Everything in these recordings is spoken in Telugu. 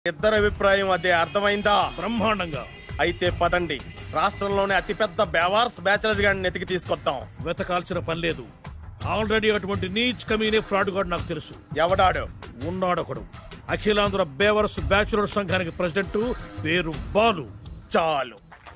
ఇద్దరు అభిప్రాయం అదే అర్థమైందా బ్రహ్మాండంగా అయితే పదండి రాష్ట్రంలోనే అతిపెద్ద బేవార్స్ బ్యాచిలర్ గాడిని ఎతికి తీసుకొద్దాం వెతకాల్సిన పని లేదు ఆల్రెడీ అటువంటి నీచ్ కమీనే ఫ్రాడ్ గాడు నాకు తెలుసు ఎవడాడు ఉన్నాడొకడు అఖిలాంధ్ర బేవరస్ బ్యాచులర్ సంఘానికి ప్రెసిడెంట్ పేరు బాలు చాలు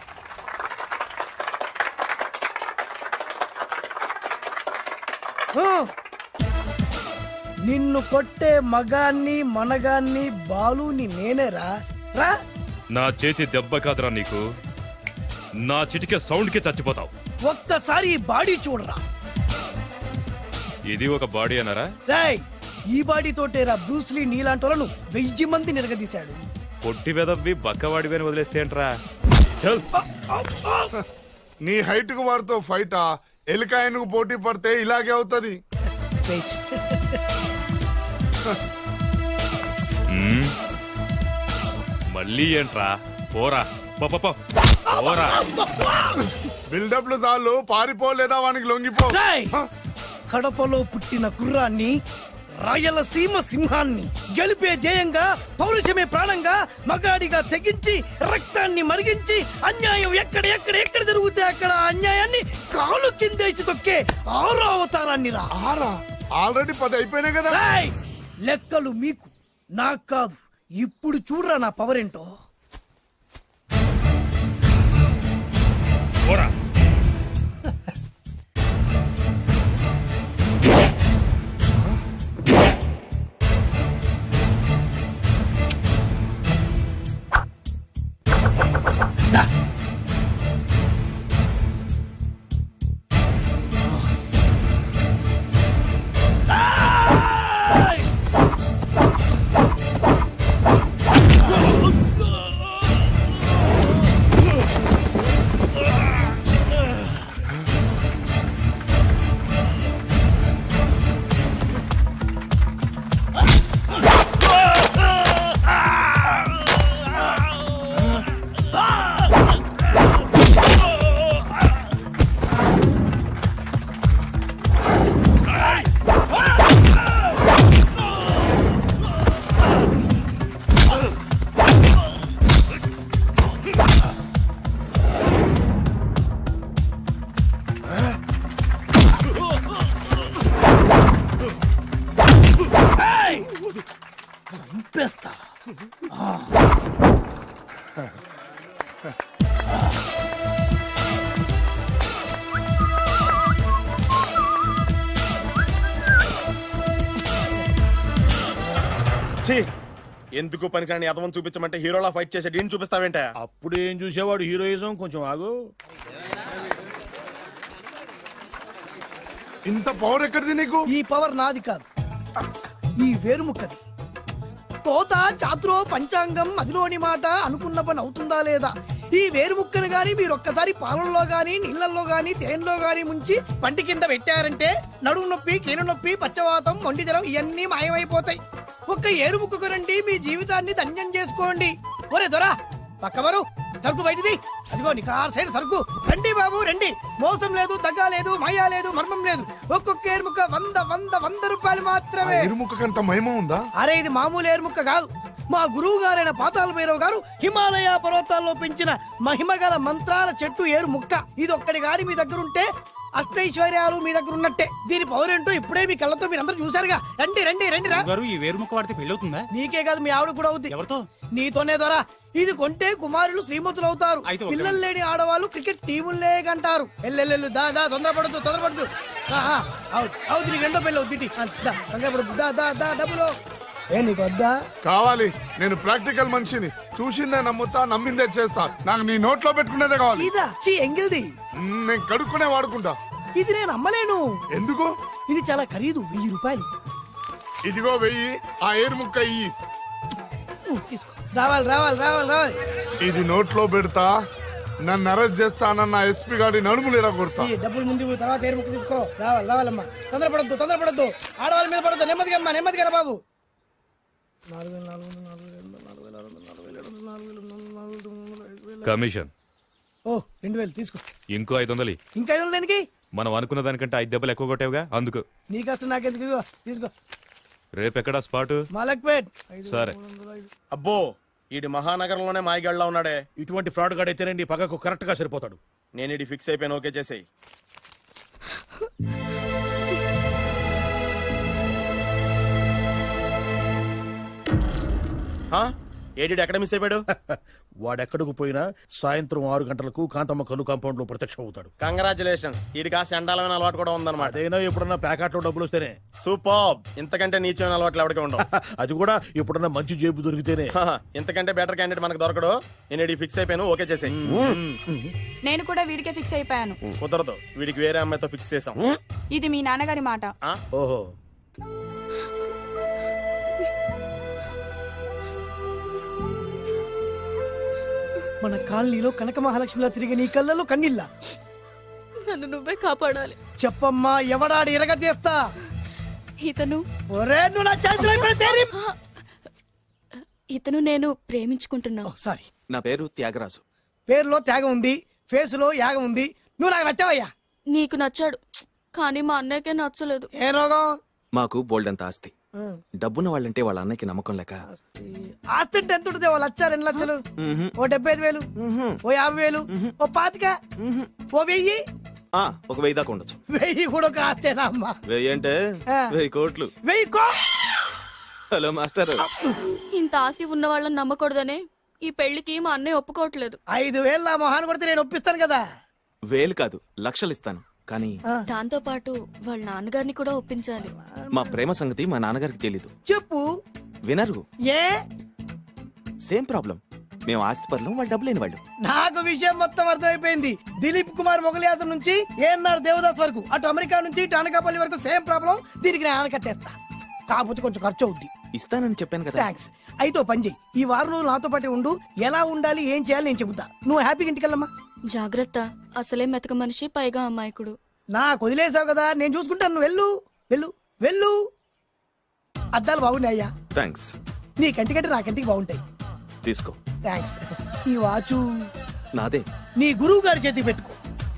హ! నిన్ను కొట్టే మగాన్ని మనగాన్ని బాలుని నేనేరా రా నా చేతి దెబ్బ కాదురా నీకు నా చిటికే సౌండ్కి చచ్చిపోతావు ఒక్కసారి ఈ బాడీ చూడరా ఇది ఒక బాడీ అన్నారా రాయ్ ఈ బాడీ తోటేరా బ్రూస్లీ నీలాంటోలను వెయ్యి మంది నిరగదీశాడు పొట్టి వెదవ్వి బక్కవాడివి అని వదిలేస్తే ఏంట్రా చల్ నీ హైట్ కు వాడితో ఫైటా ఎలికాయనకు పోటీ పడితే ఇలాగే అవుతది వెయిట్. మ్మ్. మళ్ళీ ఏంట్రా పోరా పో, పో, పో. పోరా బిల్డప్లు చాలు పారిపోలేదా వానికి లొంగిపో రాయ్ కడపలో పుట్టిన కుర్రాన్ని రాయలసీమ సింహాన్ని గెలిపే ధ్యేయంగా పౌరుషమే ప్రాణంగా మగాడిగా తెగించి రక్తాన్ని మరిగించి అన్యాయం ఎక్కడ ఎక్కడ ఎక్కడ జరుగుతే అక్కడ ఆ అన్యాయాన్ని కాలు కిందేసి తొక్కే ఆరో అవతారాన్ని రా ఆరా ఆల్రెడీ పది అయిపోయినాయి కదా రాయ్ లెక్కలు మీకు నాకు కాదు ఇప్పుడు చూడరా నా పవర్ ఏంటో పోరా చంపేస్తా ఛీ ఎందుకు పనికిరాని అదవం చూపించమంటే హీరోలా ఫైట్ చేసే డీన్ చూపిస్తావేంటే అప్పుడు ఏం చూసేవాడు హీరోయిజం కొంచెం ఆగు ఇంత పవర్ ఎక్కడిది నీకు ఈ పవర్ నాది కాదు ఈ వేరుముక్కది తోత చాతురో పంచాంగం అదిలోని మాట అనుకున్న పని అవుతుందా లేదా ఈ వేరుముక్కను గాని మీరు ఒక్కసారి పాలల్లో గాని నీళ్ళల్లో గాని తేనెలో గాని ముంచి పంటి కింద పెట్టారంటే నడుము నొప్పి కీలు నొప్పి పచ్చవాతం మొండి జ్వరం ఇవన్నీ మాయమైపోతాయి ఒక్క ఏరుముక్కకు రండి మీ జీవితాన్ని ధన్యం చేసుకోండి ఒరే దొరా పక్కవరు సరుకు బయటిది అదిగో నికార్ సైడ్ సరుకు రండి బాబు రండి మోసం లేదు దగ్గ లేదు మాయా లేదు మర్మం లేదు ఒక్కొక్క ఏరుముక్క వంద వంద వంద రూపాయలు మాత్రమే ఇరుముఖకంత మహిమ ఉందా అరే ఇది మామూలు ఏరుముక్క కాదు మా గురువు గారైన పాతాల భైరవ్ గారు హిమాలయ పర్వతాల్లో పెంచిన మహిమగల మంత్రాల చెట్టు ఏరు ముక్క ఇది ఒక్కడి గాని మీ దగ్గర ఉంటే అష్టైశ్వర్యాలు మీ దగ్గర ఉన్నట్టే దీని పవర్ ఏంటో ఇప్పుడే మీ కళ్ళతో మీరు అందరూ చూసారుగా రండి రండి రండి రా గారు ఈ వేరుముక్క వాడితే పెళ్ళవుతుందా నీకే కాదు మీ ఆవిడ కూడా అవుద్ది ఎవరితో నీతోనే దొరా ఇది కొంటే కుమారులు శ్రీమంతులు అవుతారు అయితే ఓకే. పిల్లలు లేని ఆడవాళ్ళు క్రికెట్ టీములే కంటారు ఎల్లెల్లెల్లు దా దా తొందరపడద్దు తొందరపడద్దు ఆ, ఆ, అవును అవుతుంది నీకు రెండో పెళ్ళి అవుతుంది ఆ, దా, తొందరపడద్దు దా దా దా డబ్బులు ఏ నీకు వద్దా కావాలి నేను ప్రాక్టికల్ మనిషిని చూసిందే నమ్ముతా నమ్మిందే చేస్తా నాకు నీ నోట్లో పెట్టుకునేదే కావాలి ఇదా చీ ఎంగిల్ది మ్, నేను కడుక్కునే వాడుకుంటా ఇది నేను అమ్మలేను ఎందుకు ఇది చాలా ఖరీదు వెయ్యి రూపాయలు ఇదిగో వెయ్యి ఆ ఏరు ముక్క ఇయ్యి ఉ, తీసుకో రావాలి రావాలి రావాలి రావాలి ఇది నోట్లో పెడతా నన్ను అరెస్ట్ చేస్తానన్న ఎస్పీ గారి నడుములు ఇలా కొడతా ఈ డబ్బులు ముందు ఇవ్వు, తర్వాత ఏరు ముక్క తీసుకో రావాలి రావాలమ్మా తొందరపడద్దు తొందరపడద్దు ఆడవాళ్ళ మీద పడద్దు నెమ్మదిగా అమ్మా నెమ్మదిగా రా బాబు నాలుగు వేలు, నాలుగు వందలు, నాలుగు వేలు, నాలుగు వేల ఆరు వందలు, నాలుగు వేల ఏడు వందలు, నాలుగు వేల ఎనిమిది వందలు, నాలుగు వేల తొమ్మిది వందలు, ఐదు వేల- కమిషన్ ఓ రెండు వేలు తీసుకో ఇంకో ఐదు వందలు ఇయ్యి. ఇంకా ఐదు వందలు దేనికి మనం అనుకున్న దానికంటే ఐదు దెబ్బలు ఎక్కువ కొట్టావుగా అందుకు నీ కష్టం నాకెందుకు ఇదిగో తీసుకో రేపెక్కడా స్పాట్ మలక్పేట్ సరే అబ్బో ఈడి మహానగరంలోనే మాయగాళ్ళ ఉన్నాడే ఇటువంటి ఫ్రాడ్ గాడైతేనే నీ పగకు కరెక్ట్ గా సరిపోతాడు నేను ఇడి ఫిక్స్ అయిపోయాను ఓకే చేసేయి ఏడి ఎక్కడ మిస్ అయిపోయాడు వాడెక్కడికి పోయినా సాయంత్రం ఆరు గంటలకు కాంతమ్మ కలు కాంపౌండ్ లో ప్రత్యక్షం అవుతాడు కంగ్రాచులేషన్స్ ఈడికి ఆ చండాలమైన అలవాటు కూడా ఉందన్నమాట అదైనా ఎప్పుడన్నా ప్యాకెట్లో డబ్బులు వస్తేనే సూపర్ ఇంతకంటే నీచమైన అలవాట్లు ఎవరికి ఉండవు అది కూడా ఎప్పుడన్నా మంచి జేబు దొరికితేనే హహ, ఇంతకంటే బెటర్ క్యాండిడేట్ మనకు దొరకడు నేను ఇడి ఫిక్స్ అయిపోయాను ఓకే చేసేయి నేను కూడా వీడికే ఫిక్స్ అయిపోయాను కుదరదు వీడికి వేరే అమ్మాయితో ఫిక్స్ చేసాం ఇది మీ నాన్నగారి మాట ఆ? ఓహో మన కాలనీలో కనక మహాలక్ష్మిలా తిరిగి నీ కళ్ళలో కన్నీళ్ళ నన్ను నువ్వే కాపాడాలి చెప్పమ్మా ఎవడాడు ఎరగ తీస్తా ఇతను ఒరే నువ్వు నా చేతిలో పెడితే ఇతను నేను ప్రేమించుకుంటున్నావు సారీ నా పేరు త్యాగరాజు పేరులో త్యాగం ఉంది ఫేసులో యాగం ఉంది నువ్వు నాకు నచ్చావయ్యా నీకు నచ్చాడు కానీ మా అన్నయ్యకే నచ్చలేదు ఏ రోగం మాకు బోల్డంత ఆస్తి డబ్బున్న వాళ్ళంటే వాళ్ళ అన్నయ్యకి నమ్మకం లేక ఆస్తి అంటే ఎంత ఉంటుంది ఓ లచ్చ రెండు లక్షలు ఓ డెబ్బై ఐదు వేలు ఓ యాభై వేలు ఓ పాతిక ఓ వెయ్యి ఆ, ఒక వెయ్యి దాకా ఉండొచ్చు వెయ్యి కూడా ఒక ఆస్తేనా అమ్మా వెయ్యి అంటే ఆ. వెయ్యి కోట్లు వెయ్యి కో హలో మాస్టర్ ఇంత ఆస్తి ఉన్న వాళ్ళని నమ్మకూడదనే ఈ పెళ్లికి మా అన్నయ్య ఒప్పుకోవట్లేదు ఐదు వేలు నా మొహాన్ని కొడితే నేను ఒప్పిస్తాను కదా వేలు కాదు లక్షలు ఇస్తాను కానీ దాంతో పాటు వాళ్ళ నాన్నగారిని కూడా ఒప్పించాలి మా ప్రేమ సంగతి మా నాన్నగారికి తెలీదు చెప్పు వినరు ఏ సేమ్ ప్రాబ్లం మేము ఆస్తి పరులం వాళ్ళు డబ్బు లేని వాళ్ళు నాకు విషయం మొత్తం అర్థమైపోయింది దిలీప్ కుమార్ మొగలియాసం నుంచి ఏఎన్ఆర్ దేవదాస్ వరకు అటు అమెరికా నుంచి ఇటు అనకాపల్లి వరకు సేమ్ ప్రాబ్లం దీనికి నేను ఆనకట్టేస్తా కాకపోతే కొంచెం ఖర్చు అవుద్ది ఇస్తానని చెప్పాను కదా థ్యాంక్స్ అయితే ఓ పని చెయ్యి ఈ వారం రోజులు నాతో పాటు ఉండు ఎలా ఉండాలి ఏం చేయాలి నేను చెబుతా నువ్వు హ్యాపీగా ఇంటికెళ్ళమ్మా జాగ్రత్త అసలే మెతక మనిషి పైగా అమాయకుడు నాకు వదిలేసావు కదా నేను చూసుకుంటాను నువ్వు వెళ్ళు వెళ్ళు వెళ్ళు అద్దాలు బాగున్నాయ్యా థ్యాంక్స్ నీ కంటికంటే నా కంటికి బాగుంటాయి తీసుకో థ్యాంక్స్ ఈ వాచు నాదే నీ గురువు గారి చేతికి పెట్టుకో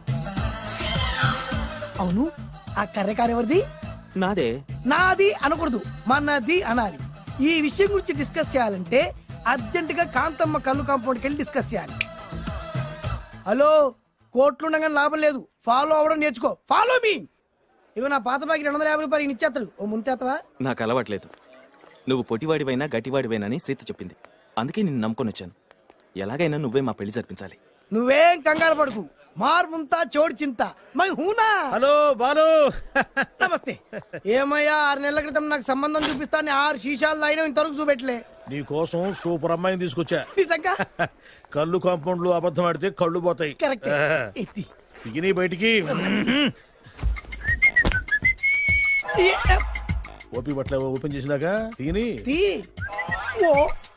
అవును ఆ కర్రెకారు ఎవరిది నాదే నాది అనకూడదు మనది అనాలి ఈ విషయం గురించి డిస్కస్ చేయాలంటే అర్జెంట్ గా కాంతమ్మ కళ్ళు కాంపౌండ్కి వెళ్ళి డిస్కస్ చేయాలి హలో కోట్లు ఉండగానే లాభం లేదు ఫాలో అవ్వడం నేర్చుకో ఫాలో మీ ఇవి నా పాత బాకి రెండు వందల యాభై రూపాయలు ఈయన ఇచ్చేస్తాడు ఓ ముంతేత్తవా నాకు అలవాట్లేదు నువ్వు పొట్టివాడివైనా గట్టివాడివైనని సీత చెప్పింది అందుకే నిన్ను నమ్ముకొని వచ్చాను ఎలాగైనా నువ్వే మా పెళ్లి జరిపించాలి నువ్వేం కంగారు పడుకు మార్ ముంతా చోడు చింత మై హూనా హలో బాలు నమస్తే ఏమయ్యా ఆరు నెలల క్రితం నాకు సంబంధం చూపిస్తాను ఆరు శీషాలు అయినా ఇంతవరకు చూపెట్టలే నీ కోసం సూపర్ అమ్మాయిని తీసుకొచ్చా నిజంగా కళ్ళు కాంపౌండ్ లో అబద్ధం ఆడితే కళ్ళు పోతాయి కరెక్ట్ ఆ, ఎత్తి దిగిని బయటికి ఈ- ఓపి బట్ల ఓపెన్ చేసినాక తిని తీ ఓ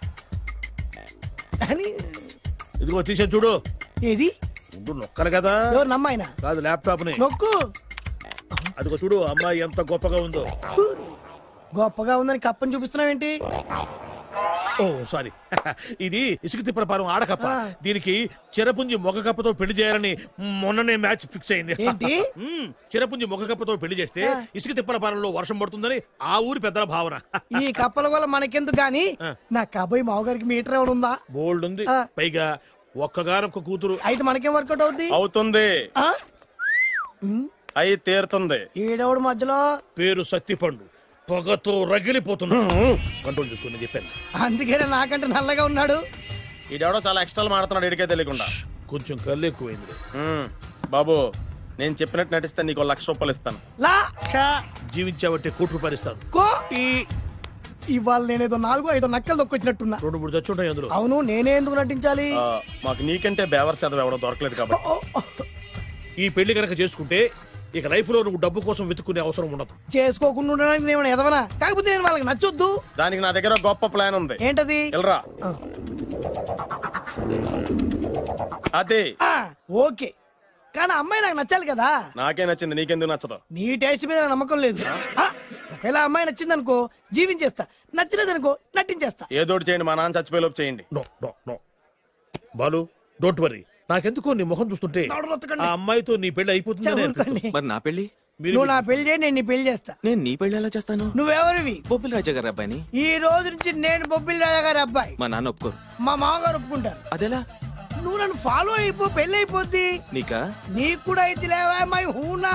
అని ఇదిగో తీసే చూడు ఏది ఉండు నొక్కలు కదా ఎవరు నమ్మాయన కాదు ల్యాప్టాప్ ని నొక్కు అదిగో చూడు అమ్మాయి ఎంత గొప్పగా ఉందో గొప్పగా ఉందని కప్పని చూపిస్తున్నావేంటి ఓ సారీ ఇది ఇసుక తిప్పల పారం ఆడకప్ప దీనికి చిరపుంజి మొగ కప్పతో పెళ్లి చేయాలని మొన్ననే మ్యాచ్ ఫిక్స్ అయింది ఏంటి? మ్మ్. చిరపుంజి మొగ కప్పతో పెళ్లి చేస్తే ఇసుక తిప్పల పారంలో వర్షం పడుతుందని ఆ ఊరి పెద్దల భావన ఈ కప్పల వల్ల మనకెందుకు గాని నా కాబోయ్ మావగారికి మీటర్ ఎవడు ఉందా బోల్డ్ ఉంది ఆ. పైగా ఒక్కగానొక్క కూతురు అయితే మనకేం వర్కౌట్ అవుద్ది అవుతుంది ఆ? అయి తీరుతుంది ఈడెవడు మధ్యలో పేరు సత్తిపండు పొగతో రగిలిపోతున్నా కంట్రోల్ చూసుకుని చెప్పాను అందుకేనే నాకంటే నల్లగా ఉన్నాడు ఈడెవడో చాలా ఎక్స్ట్రా మాడుతున్నాడు ఇడికే తెలియకుండా కొంచెం కళ్ళు ఎక్కువైంది మ్మ్. బాబు నేను చెప్పినట్టు నటిస్తే నీకు ఓ లక్ష రూపాయలు ఇస్తాను లా జీవించావంటే కోటి రూపాయలు ఇస్తాను కో ఈ ఇవాళ నేనేదో నాలుగు ఐదో నక్కలు దొక్కొచ్చినట్టున్నా రెండు మూడు చచ్చుంటాయి అందులో అవును నేనే ఎందుకు నటించాలి ఆ, మాకు నీకంటే బేవర్ చదువు ఎవడో దొరకలేదు కాబట్టి ఓ, ఓ, ఈ పెళ్లి కనుక చేసుకుంటే ఇక లైఫ్ లో నువ్వు డబ్బు కోసం వెతుక్కునే అవసరం ఉండదు చేసుకోకుండా ఉండడానికి నేను ఎదవనా కాకపోతే నేను వాళ్ళకి నచ్చొద్దు దానికి నా దగ్గర ఒక గొప్ప ప్లాన్ ఉంది ఏంటది వెళ్ళరా ఆ. అదే ఆ, ఓకే కానీ అమ్మాయి నాకు నచ్చాలి కదా నాకే నచ్చింది నీకెందుకు నచ్చదు నీ టేస్ట్ మీద నాకు నమ్మకం లేదు ఆ, ఒకవేళ అమ్మాయి నచ్చింది అనుకో జీవించేస్తా నచ్చలేదనుకో నటించేస్తా ఏదోటి చేయండి మా నాన్న చచ్చిపోయేలోపు చేయండి no no no Balu don't worry నాకెందుకో నీ ముఖం చూస్తుంటే దవడ రొత్తకండి. ఆ అమ్మాయితో నీ పెళ్లి అయిపోతుందని చదువుకోండి అనిపిస్తుంది. మరి నా పెళ్లి మీరు నువ్వు నా పెళ్లి చేయి నేను నీ పెళ్లి చేస్తా నేను నీ పెళ్లి ఎలా చేస్తాను నువ్వెవరివి బొబ్బిలి రాజా గారి అబ్బాయిని ఈ రోజు నుంచి నేను బొబ్బిలి రాజా గారి అబ్బాయి మా నాన్న ఒప్పుకోరు మా మామగారు ఒప్పుకుంటారు అదెలా నువ్వు నన్ను ఫాలో అయిపో పెళ్లి అయిపోద్ది నీకా నీకు కూడా అయితే లేవా మై హూనా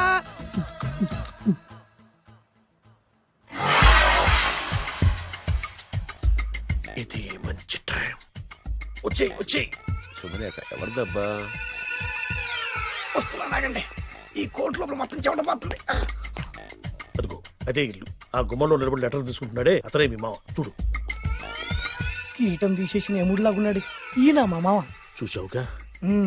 ఇది మంచి టైం వచ్చేయ్ వచ్చేయ్ శుభలేఖ ఎవరిదబ్బా వస్తున్నా నాగండి ఈ కోర్టు లోపల మొత్తం చెమటపోతుంది అదిగో అదే ఇల్లు ఆ గుమ్మంలో నిలబడి లెటర్ తీసుకుంటున్నాడే అతనే మీ మామ చూడు కిరీటం తీసేసిన ఎముడిలాగున్నాడు ఈయన మా మామ చూసావుగా